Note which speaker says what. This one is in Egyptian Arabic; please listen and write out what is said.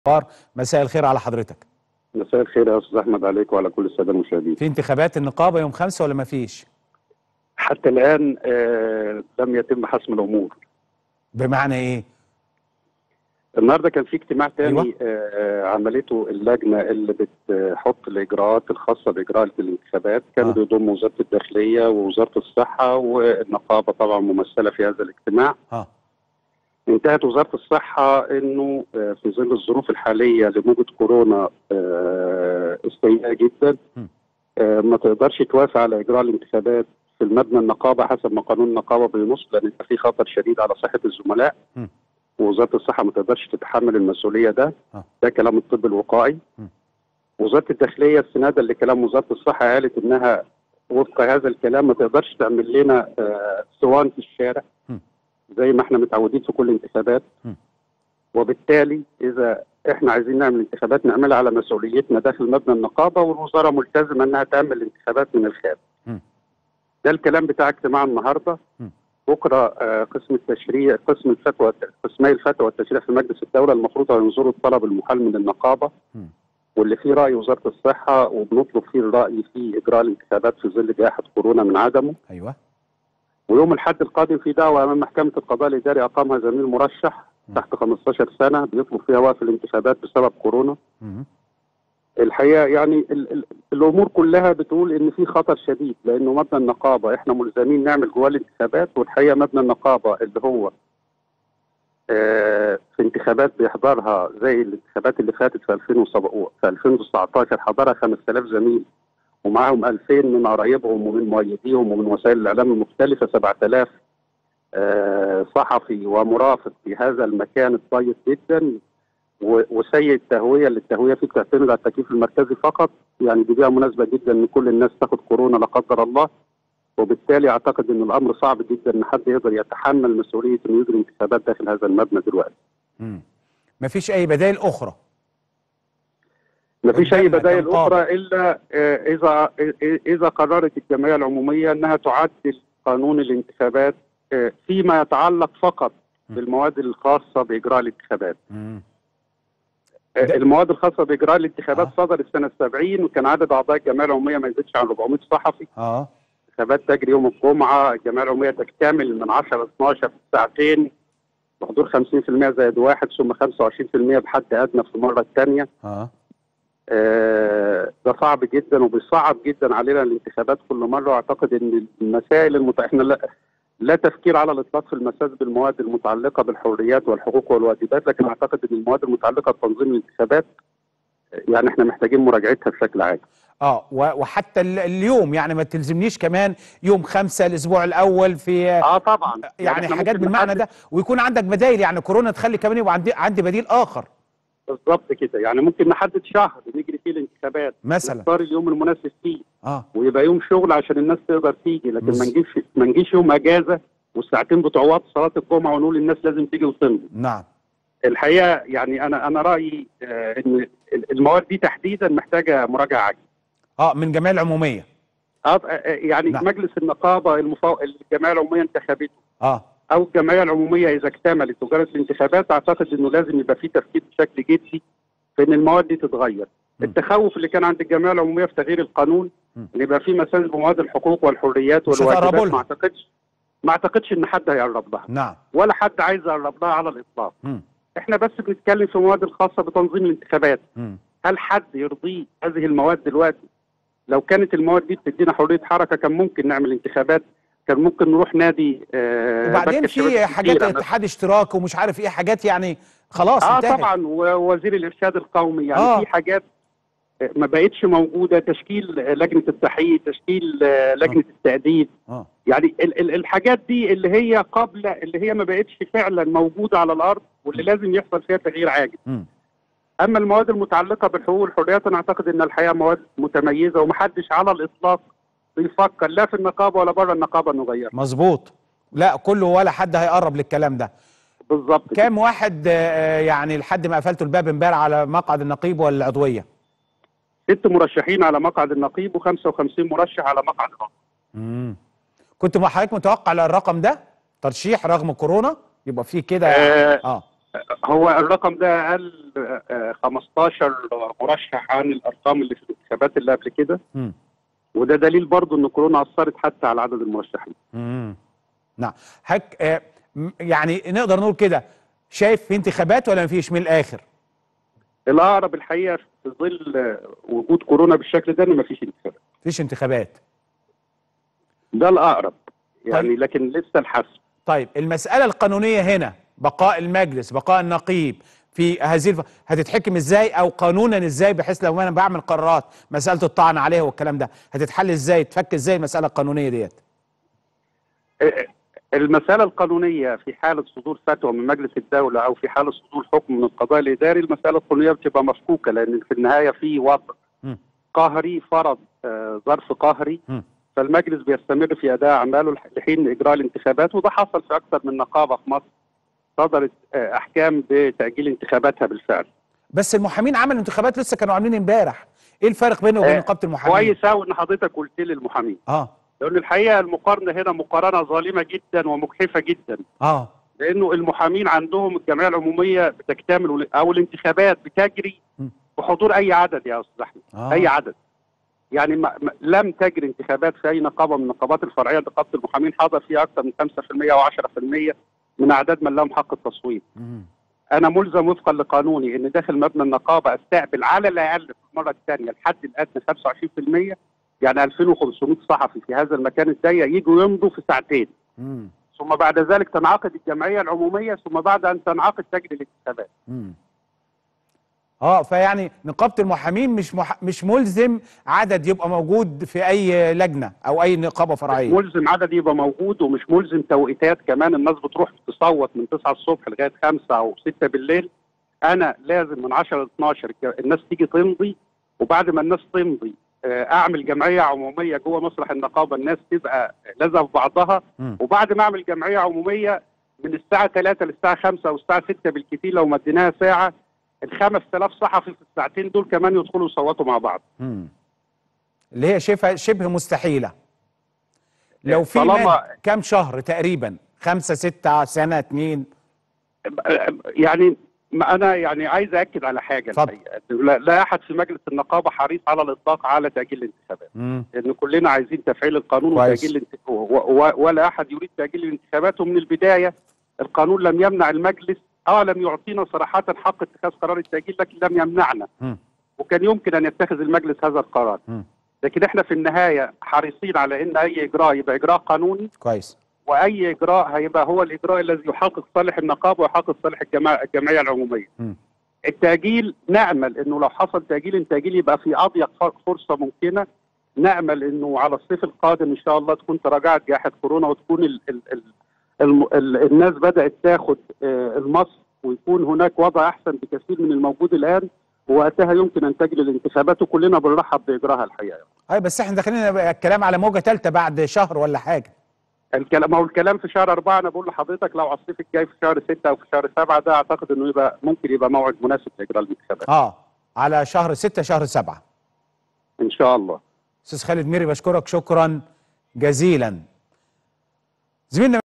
Speaker 1: مساء الخير على حضرتك
Speaker 2: مساء الخير يا استاذ احمد عليك وعلى كل الساده المشاهدين.
Speaker 1: في انتخابات النقابه يوم خمسة ولا ما فيش
Speaker 2: حتى الان آه لم يتم حسم الامور.
Speaker 1: بمعنى ايه
Speaker 2: النهارده كان في اجتماع تاني
Speaker 1: أيوة.
Speaker 2: آه عملته اللجنه اللي بتحط الاجراءات الخاصه باجراء الانتخابات كان
Speaker 1: آه.
Speaker 2: بيضم وزاره الداخليه ووزاره الصحه والنقابه طبعا ممثله في هذا الاجتماع.
Speaker 1: اه
Speaker 2: انتهت وزاره الصحه انه آه، في ظل الظروف الحاليه لموجه كورونا آه، السيئه جدا
Speaker 1: م.
Speaker 2: آه، ما تقدرش توافق على اجراء الانتخابات في المبنى النقابه حسب ما قانون النقابه بينص لان يبقى في خطر شديد على صحه الزملاء
Speaker 1: م.
Speaker 2: ووزاره الصحه ما تقدرش تتحمل المسؤوليه ده
Speaker 1: آه.
Speaker 2: ده كلام الطب الوقائي
Speaker 1: م.
Speaker 2: وزاره الداخليه استنادا لكلام وزاره الصحه قالت انها وفق هذا الكلام ما تقدرش تعمل لنا آه، صوان في الشارع
Speaker 1: م.
Speaker 2: زي ما احنا متعودين في كل انتخابات
Speaker 1: م.
Speaker 2: وبالتالي اذا احنا عايزين نعمل انتخابات نعملها على مسؤوليتنا داخل مبنى النقابه والوزاره ملتزمه انها تعمل الانتخابات من الخارج.
Speaker 1: م.
Speaker 2: ده الكلام بتاع اجتماع النهارده
Speaker 1: م.
Speaker 2: بكره آه، قسم التشريع قسم الفتوى قسمي الفتوى والتشريع في مجلس الدوله المفروض هينظروا الطلب المحال من النقابه
Speaker 1: م.
Speaker 2: واللي فيه راي وزاره الصحه وبنطلب فيه الراي في اجراء الانتخابات في ظل جائحه كورونا من عدمه
Speaker 1: ايوه
Speaker 2: ويوم الاحد القادم في دعوه امام محكمه القضاء الاداري اقامها زميل مرشح
Speaker 1: م.
Speaker 2: تحت 15 سنه بيطلب فيها وقف الانتخابات بسبب كورونا
Speaker 1: مم.
Speaker 2: الحقيقه يعني ال ال الامور كلها بتقول ان في خطر شديد لانه مبنى النقابه احنا ملزمين نعمل جواه الانتخابات والحقيقه مبنى النقابه اللي هو آه في انتخابات بيحضرها زي الانتخابات اللي فاتت في 2007 في 2019 حضرها 5000 زميل ومعاهم 2000 من قرايبهم ومن مؤيديهم ومن وسائل الاعلام المختلفه 7000 آه صحفي ومرافق في هذا المكان الضيق جدا و- وسيء التهويه اللي التهويه فيه بتعتمد على التكييف المركزي فقط يعني دي بيئه مناسبه جدا ان كل الناس تاخد كورونا لا قدر الله وبالتالي اعتقد ان الامر صعب جدا ان حد يقدر يتحمل مسؤوليه انه يجري انتخابات داخل هذا المبنى دلوقتي.
Speaker 1: مم. مفيش اي بدائل اخرى
Speaker 2: ما فيش اي
Speaker 1: قدامنا
Speaker 2: بدائل
Speaker 1: كنقابة.
Speaker 2: اخرى الا آه، اذا اذا قررت الجمعيه العموميه انها تعدل قانون الانتخابات آه، فيما يتعلق فقط
Speaker 1: م.
Speaker 2: بالمواد الخاصه باجراء الانتخابات.
Speaker 1: مم.
Speaker 2: آه،
Speaker 1: ده-
Speaker 2: المواد الخاصه باجراء الانتخابات
Speaker 1: آه.
Speaker 2: صدرت سنه 70 وكان عدد اعضاء الجمعيه العموميه ما يزيدش عن 400 صحفي
Speaker 1: اه
Speaker 2: انتخابات تجري يوم الجمعه الجمعيه العموميه تكتمل من 10 ل 12 في ساعتين بحضور 50% زائد واحد ثم 25% بحد ادنى في المره الثانيه
Speaker 1: اه
Speaker 2: آه، ده صعب جدا وبيصعب جدا علينا الانتخابات كل مره واعتقد ان المسائل المت... احنا لا... لا تفكير على الاطلاق في المساس بالمواد المتعلقه بالحريات والحقوق والواجبات لكن اعتقد ان المواد المتعلقه بتنظيم الانتخابات آه، يعني احنا محتاجين مراجعتها بشكل عاجل
Speaker 1: اه و- وحتى ال- اليوم يعني ما تلزمنيش كمان يوم خمسة الاسبوع الاول في
Speaker 2: اه طبعا
Speaker 1: يعني
Speaker 2: إحنا
Speaker 1: حاجات
Speaker 2: ممكن
Speaker 1: بالمعنى
Speaker 2: نحدد-
Speaker 1: ده ويكون عندك بدائل يعني كورونا تخلي كمان يبقى عندي عندي بديل اخر
Speaker 2: بالظبط كده يعني ممكن نحدد شهر نجري فيه الانتخابات
Speaker 1: مثلا
Speaker 2: نختار اليوم المناسب فيه
Speaker 1: اه
Speaker 2: ويبقى يوم شغل عشان الناس تقدر تيجي لكن
Speaker 1: بس-
Speaker 2: ما نجيش ما نجيش يوم اجازه والساعتين بتوع وقت صلاه الجمعه ونقول الناس لازم تيجي وتمضي
Speaker 1: نعم
Speaker 2: الحقيقه يعني انا انا رايي آه، ان المواد دي تحديدا محتاجه مراجعه عاجله
Speaker 1: اه من جمعيه العموميه
Speaker 2: آه، آه، يعني
Speaker 1: نعم.
Speaker 2: مجلس النقابه المفو... الجمعيه العموميه انتخبته
Speaker 1: اه
Speaker 2: او الجمعيه العموميه اذا اكتملت وجرت الانتخابات اعتقد انه لازم يبقى في تفكير بشكل جدي في ان المواد دي تتغير.
Speaker 1: م.
Speaker 2: التخوف اللي كان عند الجمعيه العموميه في تغيير القانون
Speaker 1: م.
Speaker 2: ان يبقى في مساس بمواد الحقوق والحريات
Speaker 1: مش هتقربوا
Speaker 2: والواجبات
Speaker 1: لها.
Speaker 2: ما اعتقدش ما اعتقدش ان حد هيقرب لها
Speaker 1: نعم
Speaker 2: ولا حد عايز يقرب لها على الاطلاق.
Speaker 1: مم.
Speaker 2: احنا بس بنتكلم في المواد الخاصه بتنظيم الانتخابات.
Speaker 1: مم.
Speaker 2: هل حد يرضيه هذه المواد دلوقتي؟ لو كانت المواد دي بتدينا حريه حركه كان ممكن نعمل انتخابات كان ممكن نروح نادي آه
Speaker 1: وبعدين
Speaker 2: بنك الشباب
Speaker 1: في حاجات
Speaker 2: الكبيرة مثلاً.
Speaker 1: اتحاد اشتراك ومش عارف ايه حاجات يعني خلاص
Speaker 2: اه
Speaker 1: انتهت
Speaker 2: طبعا ووزير الارشاد القومي يعني
Speaker 1: آه.
Speaker 2: في حاجات ما بقتش موجوده تشكيل لجنه التحقيق تشكيل آه، لجنه التاديب
Speaker 1: اه
Speaker 2: يعني ال- ال- الحاجات دي اللي هي قبل اللي هي ما بقتش فعلا موجوده على الارض واللي لازم يحصل فيها تغيير عاجل
Speaker 1: مم.
Speaker 2: اما المواد المتعلقه بالحقوق والحريات انا اعتقد ان الحقيقه مواد متميزه ومحدش على الاطلاق بيفكر لا في النقابه ولا بره النقابه انه يغيرها
Speaker 1: مظبوط لا كله ولا حد هيقرب للكلام ده
Speaker 2: بالظبط كده.
Speaker 1: كام واحد آه، يعني لحد ما قفلتوا الباب امبارح على مقعد النقيب والعضويه
Speaker 2: ست مرشحين على مقعد النقيب و55 مرشح على مقعد النقيب
Speaker 1: مم. كنت مع حضرتك متوقع الرقم ده ترشيح رغم كورونا يبقى فيه كده
Speaker 2: آه،
Speaker 1: اه
Speaker 2: هو الرقم ده اقل آه، 15 مرشح عن الارقام اللي في الانتخابات اللي قبل كده
Speaker 1: مم.
Speaker 2: وده دليل برضو ان كورونا اثرت حتى على عدد المرشحين
Speaker 1: مم. نعم حك آه، م- يعني نقدر نقول كده شايف في انتخابات ولا مفيش من الاخر
Speaker 2: الاقرب الحقيقه في ظل آه، وجود كورونا بالشكل ده ان مفيش انتخابات
Speaker 1: مفيش انتخابات
Speaker 2: ده الاقرب يعني
Speaker 1: طيب.
Speaker 2: لكن لسه الحسم
Speaker 1: طيب المسألة القانونية هنا بقاء المجلس بقاء النقيب في هذه الف... هتتحكم ازاي او قانونا ازاي بحيث لو انا بعمل قرارات مسألة الطعن عليها والكلام ده هتتحل ازاي تفك ازاي المسألة القانونية ديت
Speaker 2: آه، المسألة القانونية في حالة صدور فتوى من مجلس الدولة أو في حالة صدور حكم من القضاء الإداري المسألة القانونية بتبقى مفكوكة لأن في النهاية في وضع
Speaker 1: مم.
Speaker 2: قهري فرض آه، ظرف قهري
Speaker 1: مم.
Speaker 2: فالمجلس بيستمر في أداء أعماله لح- لحين إجراء الانتخابات وده حصل في أكثر من نقابة في مصر صدرت آه، أحكام بتأجيل انتخاباتها بالفعل
Speaker 1: بس المحامين عملوا انتخابات لسه كانوا عاملين امبارح ايه الفرق بينه وبين
Speaker 2: آه،
Speaker 1: نقابة المحامين
Speaker 2: كويس أوي إن حضرتك قلت لي المحامين
Speaker 1: اه
Speaker 2: لأن الحقيقة المقارنة هنا مقارنة ظالمة جدا ومجحفة جدا
Speaker 1: اه
Speaker 2: لانه المحامين عندهم الجمعيه العموميه بتكتمل وال- او الانتخابات بتجري
Speaker 1: م.
Speaker 2: بحضور اي عدد يا استاذ احمد
Speaker 1: آه.
Speaker 2: اي عدد يعني ما ما لم تجري انتخابات في اي نقابه من النقابات الفرعيه نقابه المحامين حضر فيها اكثر من 5% او 10% من اعداد من لهم حق التصويت
Speaker 1: مم.
Speaker 2: انا ملزم وفقا لقانوني ان داخل مبنى النقابه استقبل على الاقل في المره الثانيه الحد الادنى 25% يعني 2500 صحفي في هذا المكان الضيق يجوا يمضوا في ساعتين
Speaker 1: مم.
Speaker 2: ثم بعد ذلك تنعقد الجمعيه العموميه ثم بعد ان تنعقد تجري الانتخابات
Speaker 1: مم. اه فيعني نقابة المحامين مش مح... مش ملزم عدد يبقى موجود في اي لجنة او اي نقابة
Speaker 2: مش
Speaker 1: فرعية
Speaker 2: ملزم عدد يبقى موجود ومش ملزم توقيتات كمان الناس بتروح تصوت من 9 الصبح لغايه 5 او 6 بالليل انا لازم من 10 ل 12 الج- الناس تيجي تمضي وبعد ما الناس تمضي آه، اعمل جمعيه عموميه جوه مسرح النقابه الناس تبقى لازقه في بعضها
Speaker 1: مم.
Speaker 2: وبعد ما اعمل جمعيه عموميه من الساعه 3 للساعه 5 او الساعه 6 بالكثير لو مديناها ساعه ال 5000 صحفي في الساعتين دول كمان يدخلوا يصوتوا مع بعض
Speaker 1: مم. اللي هي شبه شبه مستحيلة لو في
Speaker 2: طالما-
Speaker 1: مد كام شهر تقريبا خمسة ستة سنة اتنين
Speaker 2: يعني ما انا يعني عايز اكد على حاجه
Speaker 1: اتفضل.
Speaker 2: الحقيقه إنه لا, لا احد في مجلس النقابه حريص على الاطلاق على تاجيل الانتخابات
Speaker 1: مم.
Speaker 2: لان كلنا عايزين تفعيل القانون
Speaker 1: كويس.
Speaker 2: وتاجيل الانت- و- و- ولا احد يريد تاجيل الانتخابات ومن البدايه القانون لم يمنع المجلس اه لم يعطينا صراحه حق اتخاذ قرار التاجيل لكن لم يمنعنا
Speaker 1: مم.
Speaker 2: وكان يمكن ان يتخذ المجلس هذا القرار
Speaker 1: مم.
Speaker 2: لكن احنا في النهايه حريصين على ان اي اجراء يبقى اجراء قانوني
Speaker 1: كويس
Speaker 2: واي اجراء هيبقى هو الاجراء الذي يحقق صالح النقابه ويحقق صالح الجماعه الجمعيه العموميه.
Speaker 1: مم.
Speaker 2: التاجيل نامل انه لو حصل تاجيل التاجيل يبقى في اضيق ف- فرصه ممكنه نامل انه على الصيف القادم ان شاء الله تكون تراجعت جائحه كورونا وتكون ال ال ال الم ال الناس بدات تاخد آه، المصر ويكون هناك وضع احسن بكثير من الموجود الان ووقتها يمكن ان تجري الانتخابات وكلنا بنرحب باجراءها الحقيقه.
Speaker 1: اي بس احنا داخلين الكلام على موجة تالتة بعد شهر ولا حاجة
Speaker 2: الكلام ما هو الكلام في شهر أربعة أنا بقول لحضرتك لو على الصيف الجاي في شهر ستة أو في شهر سبعة ده أعتقد إنه يبقى ممكن يبقى موعد مناسب لإجراء الانتخابات
Speaker 1: اه على شهر ستة شهر سبعة
Speaker 2: إن شاء الله
Speaker 1: استاذ خالد ميري بشكرك شكرا جزيلا زميلنا